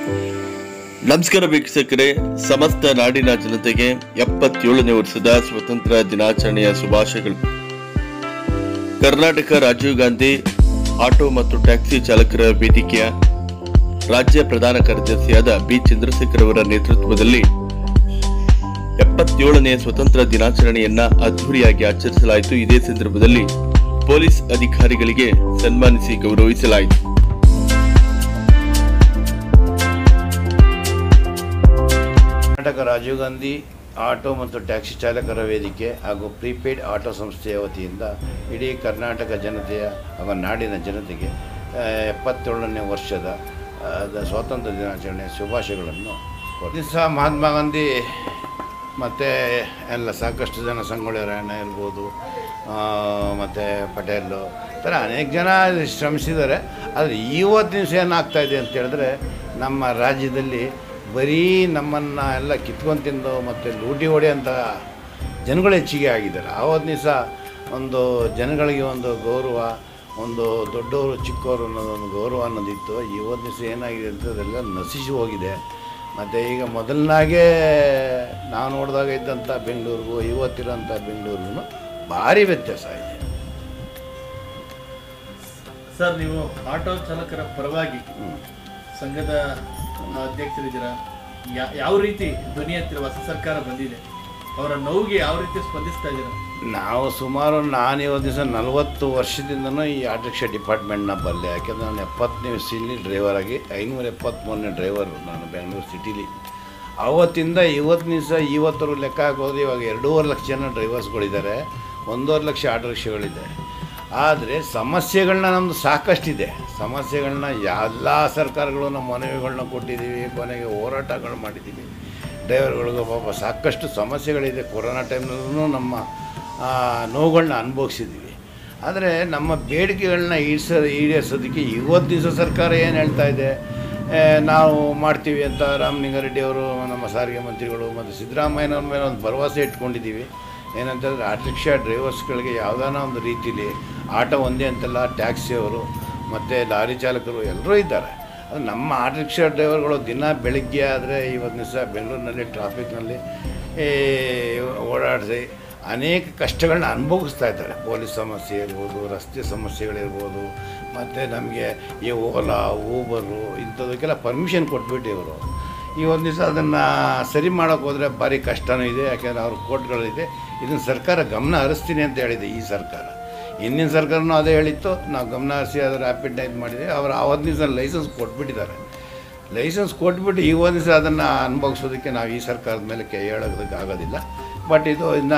ನಮಸ್ಕಾರ ವೀಕ್ಷಕರೇ ಸಮಸ್ತ ನಾಡಿನ ಜನತೆಗೆ ಎಪ್ಪತ್ತೇಳನೇ ವರ್ಷದ ಸ್ವತಂತ್ರ ದಿನಾಚರಣೆಯ ಶುಭಾಶಯಗಳು ಕರ್ನಾಟಕ ರಾಜೀವ್ ಗಾಂಧಿ ಆಟೋ ಮತ್ತು ಟ್ಯಾಕ್ಸಿ ಚಾಲಕರ ವೇದಿಕೆಯ ರಾಜ್ಯ ಪ್ರಧಾನ ಕಾರ್ಯದರ್ಶಿಯಾದ ಬಿ ಚಂದ್ರಶೇಖರ್ ಅವರ ನೇತೃತ್ವದಲ್ಲಿ ಎಪ್ಪತ್ತೇಳನೇ ಸ್ವತಂತ್ರ ದಿನಾಚರಣೆಯನ್ನ ಅದ್ದೂರಿಯಾಗಿ ಆಚರಿಸಲಾಯಿತು ಇದೇ ಸಂದರ್ಭದಲ್ಲಿ ಪೊಲೀಸ್ ಅಧಿಕಾರಿಗಳಿಗೆ ಸನ್ಮಾನಿಸಿ ಗೌರವಿಸಲಾಯಿತು ಕರ್ನಾಟಕ ರಾಜೀವ್ ಗಾಂಧಿ ಆಟೋ ಮತ್ತು ಟ್ಯಾಕ್ಸಿ ಚಾಲಕರ ವೇದಿಕೆ ಹಾಗೂ ಪ್ರೀಪೇಯ್ಡ್ ಆಟೋ ಸಂಸ್ಥೆಯ ವತಿಯಿಂದ ಇಡೀ ಕರ್ನಾಟಕ ಜನತೆಯ ಹಾಗೂ ನಾಡಿನ ಜನತೆಗೆ ಆ, ಎಪ್ಪತ್ತೇಳನೇ ವರ್ಷದ ಆ, ದ ಸ್ವಾತಂತ್ರ್ಯ ದಿನಾಚರಣೆಯ ಶುಭಾಶಯಗಳನ್ನು ದಿವಸ ಮಹಾತ್ಮ ಗಾಂಧಿ ಮತ್ತು ಎಲ್ಲ ಸಾಕಷ್ಟು ಜನ ಸಂಗೊಳ್ಳಿ ರಾಯಣ್ಣ ಇರ್ಬೋದು ಮತ್ತು ಪಟೇಲು ಈ ಥರ ಅನೇಕ ಜನ ಶ್ರಮಿಸಿದ್ದಾರೆ ಆದರೆ ಇವತ್ತು ದಿವಸ ಏನಾಗ್ತಾಯಿದೆ ಅಂತ ಹೇಳಿದ್ರೆ ನಮ್ಮ ರಾಜ್ಯದಲ್ಲಿ ಬರೀ ನಮ್ಮನ್ನು ಎಲ್ಲ ಕಿತ್ಕೊಂಡು ತಿಂದು ಮತ್ತು ಲೂಟಿ ಹೊಡೆಯೋಂಥ ಜನಗಳು ಹೆಚ್ಚಿಗೆ ಆಗಿದ್ದಾರೆ ಆವತ್ತು ದಿವಸ ಒಂದು ಜನಗಳಿಗೆ ಒಂದು ಗೌರವ ಒಂದು ದೊಡ್ಡವರು ಚಿಕ್ಕವರು ಅನ್ನೋದೊಂದು ಗೌರವ ಅನ್ನೋದಿತ್ತು ಇವತ್ತು ದಿವಸ ಏನಾಗಿದೆ ಅಂತ ಅದೆಲ್ಲ ನಶಿಸಿ ಹೋಗಿದೆ ಮತ್ತು ಈಗ ಮೊದಲನಾಗೆ ನಾವು ನೋಡಿದಾಗ ಇದ್ದಂಥ ಬೆಂಗಳೂರಿಗೂ ಇವತ್ತಿರೋಂಥ ಬೆಂಗಳೂರಿಗೂ ಭಾರಿ ವ್ಯತ್ಯಾಸ ಇದೆ ಸರ್ ನೀವು ಆಟೋ ಚಾಲಕರ ಪರವಾಗಿ ಸಂಘದ ಅಧ್ಯಕ್ಷರಿದ್ದೀರಾ ಯಾ- ಯಾವ ರೀತಿ ಧ್ವನಿ ಎತ್ತಿರ ಹೊಸ ಸರ್ಕಾರ ಬಂದಿದೆ ಅವರ ನೋವಿಗೆ ಯಾವ ರೀತಿ ಸ್ಪಂದಿಸ್ತಾ ಇದ್ದೀರಾ ನಾವು ಸುಮಾರು ನಾನು ಇವತ್ತು ದಿವಸ ನಲವತ್ತು ವರ್ಷದಿಂದನೂ ಈ ಆಟೋ ರಿಕ್ಷಾ ಡಿಪಾರ್ಟ್ಮೆಂಟ್ನ ಬಲ್ಲೆ ಯಾಕೆಂದರೆ ನಾನು ಎಪ್ಪತ್ತನೇ ಸಿಲಿ ಡ್ರೈವರ್ ಆಗಿ ಐನೂರ ಎಪ್ಪತ್ತ್ಮೂರನೇ ಡ್ರೈವರ್ ನಾನು ಬೆಂಗಳೂರು ಸಿಟಿಲಿ ಆವತ್ತಿಂದ ಇವತ್ತು ದಿವಸ ಇವತ್ತರ ಲೆಕ್ಕ ಹಾಕೋದು ಇವಾಗ ಎರಡೂವರೆ ಲಕ್ಷ ಜನ ಡ್ರೈವರ್ಸ್ಗಳಿದ್ದಾರೆ ಒಂದೂವರೆ ಲಕ್ಷ ಆಟೋ ರಿಕ್ಷಾಗಳಿದೆ ಆದರೆ ಸಮಸ್ಯೆಗಳನ್ನ ನಮ್ಮದು ಸಾಕಷ್ಟಿದೆ ಸಮಸ್ಯೆಗಳನ್ನ ಎಲ್ಲ ಸರ್ಕಾರಗಳು ನಮ್ಮ ಮನವಿಗಳನ್ನ ಕೊಟ್ಟಿದ್ದೀವಿ ಕೊನೆಗೆ ಹೋರಾಟಗಳು ಮಾಡಿದ್ದೀವಿ ಡ್ರೈವರ್ಗಳಿಗೂ ಪಾಪ ಸಾಕಷ್ಟು ಸಮಸ್ಯೆಗಳಿದೆ ಕೊರೋನಾ ಟೈಮ್ನಲ್ಲೂ ನಮ್ಮ ಆ, ನೋವುಗಳನ್ನ ಅನುಭವಿಸಿದ್ದೀವಿ ಆದರೆ ನಮ್ಮ ಬೇಡಿಕೆಗಳನ್ನ ಈಡ್ಸ ಈಡೇರಿಸೋದಕ್ಕೆ ಇವತ್ತು ದಿವಸ ಸರ್ಕಾರ ಏನು ಹೇಳ್ತಾ ಇದೆ ಏ, ನಾವು ಮಾಡ್ತೀವಿ ಅಂತ ರಾಮಲಿಂಗಾರೆಡ್ಡಿ ಅವರು ನಮ್ಮ ಸಾರಿಗೆ ಮಂತ್ರಿಗಳು ಮತ್ತು ಸಿದ್ದರಾಮಯ್ಯನವ್ರ ಮೇಲೆ ಒಂದು ಭರವಸೆ ಇಟ್ಕೊಂಡಿದ್ದೀವಿ ಏನಂತಂದರೆ ಆಟೋ ರಿಕ್ಷಾ ಡ್ರೈವರ್ಸ್ಗಳಿಗೆ ಯಾವುದಾನ ಒಂದು ರೀತಿಲಿ ಆಟೋ ಒಂದೇ ಅಂತಲ್ಲ ಟ್ಯಾಕ್ಸಿಯವರು ಮತ್ತು ಲಾರಿ ಚಾಲಕರು ಎಲ್ಲರೂ ಇದ್ದಾರೆ ಅದು ನಮ್ಮ ಆಟೋ ರಿಕ್ಷಾ ಡ್ರೈವರ್ಗಳು ದಿನ ಬೆಳಗ್ಗೆ ಆದರೆ ಇವತ್ತು ದಿವಸ ಬೆಂಗಳೂರಿನಲ್ಲಿ ಟ್ರಾಫಿಕ್ನಲ್ಲಿ ಈ ಓಡಾಡಿಸಿ ಅನೇಕ ಕಷ್ಟಗಳನ್ನ ಅನುಭವಿಸ್ತಾ ಇದ್ದಾರೆ ಪೊಲೀಸ್ ಸಮಸ್ಯೆ ಇರ್ಬೋದು ರಸ್ತೆ ಸಮಸ್ಯೆಗಳಿರ್ಬೋದು ಮತ್ತು ನಮಗೆ ಈ ಓಲಾ ಊಬರು ಇಂಥದಕ್ಕೆಲ್ಲ ಪರ್ಮಿಷನ್ ಕೊಟ್ಬಿಟ್ಟು ಇವರು ಈ ಒಂದು ದಿವಸ ಅದನ್ನು ಸರಿ ಮಾಡೋಕ್ಕೆ ಹೋದರೆ ಭಾರಿ ಕಷ್ಟನೂ ಇದೆ ಯಾಕೆಂದರೆ ಅವ್ರ ಕೋರ್ಟ್ಗಳಿದೆ ಇದನ್ನು ಸರ್ಕಾರ ಗಮನ ಹರಿಸ್ತೀನಿ ಅಂತ ಹೇಳಿದೆ ಈ ಸರ್ಕಾರ ಹಿಂದಿನ ಸರ್ಕಾರನೂ ಅದೇ ಹೇಳಿತ್ತು ನಾವು ಗಮನ ಹರಿಸಿ ಅದರ ರ್ಯಾಪಿಡ್ ಇದು ಮಾಡಿದ್ದೀವಿ ಅವರು ಆವತ್ತು ದಿವಸ ಲೈಸೆನ್ಸ್ ಕೊಟ್ಬಿಟ್ಟಿದ್ದಾರೆ ಲೈಸೆನ್ಸ್ ಕೊಟ್ಬಿಟ್ಟು ಈ ಒಂದು ದಿವಸ ಅದನ್ನು ಅನುಭವಿಸೋದಕ್ಕೆ ನಾವು ಈ ಸರ್ಕಾರದ ಮೇಲೆ ಕೈ ಹೇಳೋದಕ್ಕೆ ಆಗೋದಿಲ್ಲ ಬಟ್ ಇದು ಇನ್ನು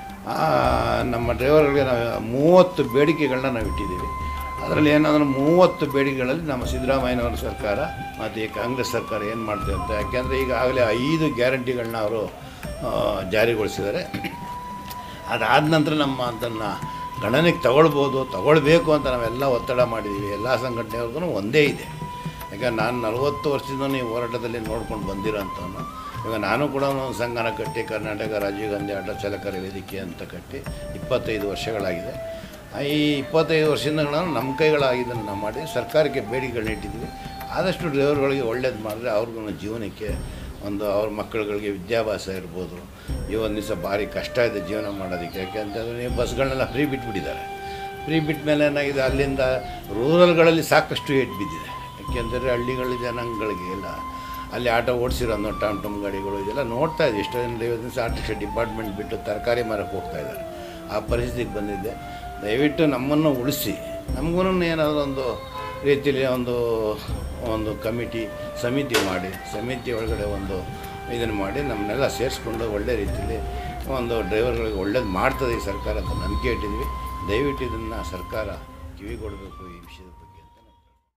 ನಮ್ಮ ಡ್ರೈವರ್ಗಳಿಗೆ ನಾವು ಮೂವತ್ತು ಬೇಡಿಕೆಗಳನ್ನ ನಾವು ಇಟ್ಟಿದ್ದೀವಿ ಅದರಲ್ಲಿ ಏನಂದ್ರೆ ಮೂವತ್ತು ಬೇಡಿಕೆಗಳಲ್ಲಿ ನಮ್ಮ ಸಿದ್ದರಾಮಯ್ಯನವರ ಸರ್ಕಾರ ಮತ್ತು ಈ ಕಾಂಗ್ರೆಸ್ ಸರ್ಕಾರ ಏನು ಮಾಡ್ತೇವೆ ಅಂತ ಯಾಕೆಂದರೆ ಈಗಾಗಲೇ ಐದು ಗ್ಯಾರಂಟಿಗಳನ್ನ ಅವರು ಆ, ಜಾರಿಗೊಳಿಸಿದ್ದಾರೆ ಅದಾದ ನಂತರ ನಮ್ಮ ಅದನ್ನು ಗಣನೆಗೆ ತಗೊಳ್ಬೋದು ತಗೊಳ್ಬೇಕು ಅಂತ ನಾವೆಲ್ಲ ಒತ್ತಡ ಮಾಡಿದ್ದೀವಿ ಎಲ್ಲ ಸಂಘಟನೆಯವ್ರಿಗೂ ಒಂದೇ ಇದೆ ಯಾಕಂದ್ರೆ ನಾನು ನಲವತ್ತು ವರ್ಷದಿಂದ ಈ ಹೋರಾಟದಲ್ಲಿ ನೋಡ್ಕೊಂಡು ಬಂದಿರೋ ಅಂಥವನು ಇವಾಗ ನಾನು ಕೂಡ ಒಂದು ಸಂಘನ ಕಟ್ಟಿ ಕರ್ನಾಟಕ ರಾಜೀವ್ ಗಾಂಧಿ ಆಟೋ ಚಾಲಕರ ವೇದಿಕೆ ಅಂತ ಕಟ್ಟಿ ಇಪ್ಪತ್ತೈದು ವರ್ಷಗಳಾಗಿದೆ ಆ ಈ ಇಪ್ಪತ್ತೈದು ವರ್ಷದಿಂದ ನಾವು ನಮ್ಮ ಕೈಗಳಾಗಿದ್ದನ್ನು ನಾವು ಮಾಡಿ ಸರ್ಕಾರಕ್ಕೆ ಬೇಡಿಕೆಗಳನ್ನ ಇಟ್ಟಿದ್ದೀವಿ ಆದಷ್ಟು ಡ್ರೈವರ್ಗಳಿಗೆ ಒಳ್ಳೇದು ಮಾಡಿದ್ರೆ ಅವ್ರಿಗೂ ಜೀವನಕ್ಕೆ ಒಂದು ಅವ್ರ ಮಕ್ಕಳುಗಳಿಗೆ ವಿದ್ಯಾಭ್ಯಾಸ ಇರ್ಬೋದು ಈ ಒಂದು ದಿವಸ ಭಾರಿ ಕಷ್ಟ ಇದೆ ಜೀವನ ಮಾಡೋದಕ್ಕೆ ಯಾಕೆಂತಂದರೆ ನೀವು ಬಸ್ಗಳನ್ನೆಲ್ಲ ಫ್ರೀ ಬಿಟ್ಬಿಟ್ಟಿದ್ದಾರೆ ಫ್ರೀ ಬಿಟ್ಟ ಮೇಲೆ ಏನಾಗಿದೆ ಅಲ್ಲಿಂದ ರೂರಲ್ಗಳಲ್ಲಿ ಸಾಕಷ್ಟು ಏಟ್ ಬಿದ್ದಿದೆ ಯಾಕೆಂದರೆ ಹಳ್ಳಿಗಳ ಜನಾಂಗಗಳಿಗೆ ಎಲ್ಲ ಅಲ್ಲಿ ಆಟೋ ಓಡಿಸಿರೋ ಟಾಮ್ ಟಮ್ ಗಾಡಿಗಳು ಇದೆಲ್ಲ ನೋಡ್ತಾ ಇದ್ದೀವಿ ಎಷ್ಟೋ ಜನ ಐವತ್ತು ದಿವಸ ಆಟೋ ಡಿಪಾರ್ಟ್ಮೆಂಟ್ ಬಿಟ್ಟು ತರಕಾರಿ ಮಾರಕ್ಕೆ ಹೋಗ್ತಾ ಇದ್ದಾರೆ ಆ ಪರಿಸ್ಥಿತಿಗೆ ಬಂದಿದ್ದೆ ದಯವಿಟ್ಟು ನಮ್ಮನ್ನು ಉಳಿಸಿ ನಮಗೂ ಏನಾದರೂ ಒಂದು ರೀತಿಯಲ್ಲಿ ಒಂದು ಒಂದು ಕಮಿಟಿ ಸಮಿತಿ ಮಾಡಿ ಸಮಿತಿ ಒಳಗಡೆ ಒಂದು ಇದನ್ನು ಮಾಡಿ ನಮ್ಮನ್ನೆಲ್ಲ ಸೇರಿಸ್ಕೊಂಡು ಒಳ್ಳೆ ರೀತಿಯಲ್ಲಿ ಒಂದು ಡ್ರೈವರ್ಗಳಿಗೆ ಒಳ್ಳೇದು ಮಾಡ್ತದೆ ಈ ಸರ್ಕಾರ ಅಂತ ನಂಬಿಕೆ ಇಟ್ಟಿದ್ವಿ ದಯವಿಟ್ಟು ಇದನ್ನು ಸರ್ಕಾರ ಕಿವಿಗೊಡಬೇಕು ಈ ವಿಷಯದ ಬಗ್ಗೆ